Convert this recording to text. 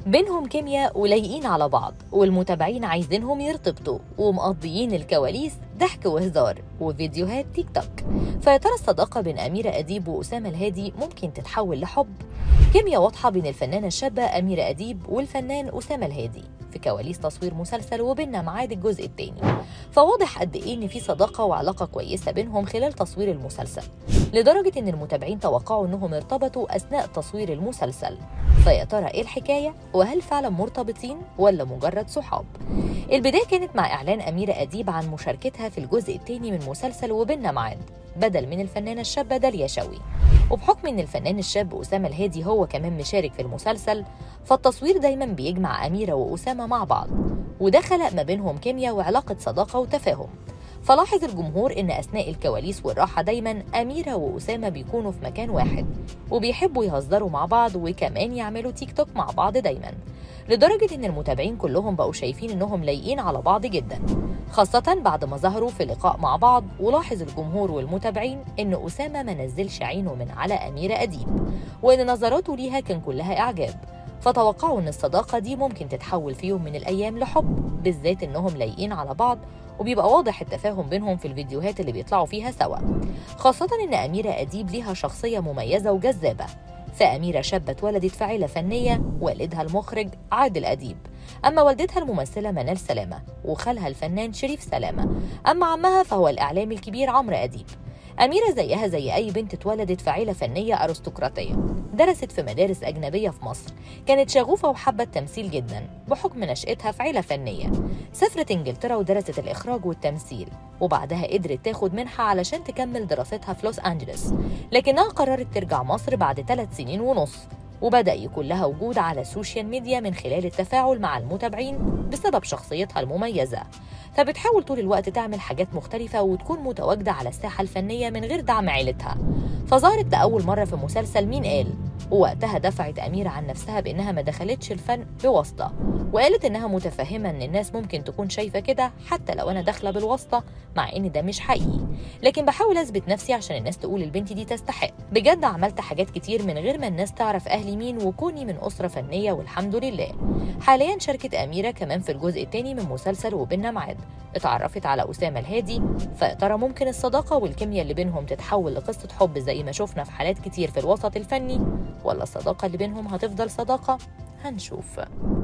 بينهم كيمياء ولايقين على بعض والمتابعين عايزينهم يرتبطوا ومقضيين الكواليس ضحك وهزار وفيديوهات تيك توك فيا ترى الصداقة بين أميرة أديب وأسامة الهادي ممكن تتحول لحب؟ كيمياء واضحة بين الفنانة الشابة أميرة أديب والفنان أسامة الهادي في كواليس تصوير مسلسل وبيننا ميعاد الجزء الثاني فواضح قد ايه ان في صداقه وعلاقه كويسه بينهم خلال تصوير المسلسل لدرجه ان المتابعين توقعوا انهم ارتبطوا اثناء تصوير المسلسل فيا ترى ايه الحكايه وهل فعلا مرتبطين ولا مجرد صحاب البدايه كانت مع اعلان اميره اديب عن مشاركتها في الجزء الثاني من مسلسل وبيننا ميعاد بدل من الفنانه الشابه داليا شوقي وبحكم ان الفنان الشاب اسامه الهادي هو كمان مشارك في المسلسل فالتصوير دايما بيجمع اميره واسامه مع بعض وده خلق ما بينهم كيمياء وعلاقه صداقه وتفاهم فلاحظ الجمهور ان اثناء الكواليس والراحه دايما اميره واسامه بيكونوا في مكان واحد وبيحبوا يهزروا مع بعض وكمان يعملوا تيك توك مع بعض دايما لدرجه ان المتابعين كلهم بقوا شايفين انهم لايقين على بعض جدا خاصة بعد ما ظهروا في لقاء مع بعض ولاحظ الجمهور والمتابعين إن أسامة ما نزلش عينه من على أميرة أديب وإن نظراته ليها كان كلها إعجاب فتوقعوا إن الصداقة دي ممكن تتحول في يوم من الأيام لحب بالذات إنهم لايقين على بعض وبيبقى واضح التفاهم بينهم في الفيديوهات اللي بيطلعوا فيها سوا خاصة إن أميرة أديب ليها شخصية مميزة وجذابة فأميرة شابة اتولدت في عيلة فنية والدها المخرج عادل أديب أما والدتها الممثلة منال سلامة وخالها الفنان شريف سلامة أما عمها فهو الإعلامي الكبير عمرو أديب أميرة زيها زي أي بنت اتولدت في عيلة فنية أرستقراطية درست في مدارس أجنبية في مصر كانت شغوفة وحابة التمثيل جدا بحكم نشأتها في عيلة فنية سافرت إنجلترا ودرست الإخراج والتمثيل وبعدها قدرت تاخد منحة علشان تكمل دراستها في لوس أنجلوس لكنها قررت ترجع مصر بعد ثلاث سنين ونص وبدأ يكون لها وجود على السوشيال ميديا من خلال التفاعل مع المتابعين بسبب شخصيتها المميزة فبتحاول طول الوقت تعمل حاجات مختلفة وتكون متواجدة على الساحة الفنية من غير دعم عيلتها فظهرت لأول مرة في مسلسل مين قال ووقتها دفعت أميرة عن نفسها بإنها ما دخلتش الفن بواسطة وقالت إنها متفهمة إن الناس ممكن تكون شايفة كده حتى لو أنا داخلة بالواسطة مع إن ده مش حقيقي لكن بحاول أثبت نفسي عشان الناس تقول البنت دي تستحق بجد عملت حاجات كتير من غير ما الناس تعرف أهلي مين وكوني من أسرة فنية والحمد لله حاليا شاركت أميرة كمان في الجزء الثاني من مسلسل وبيننا ميعاد اتعرفت على أسامة الهادي فيا ترى ممكن الصداقة والكيمياء اللي بينهم تتحول لقصة حب زي ما شفنا في حالات كتير في الوسط الفني ولا الصداقة اللي بينهم هتفضل صداقة هنشوف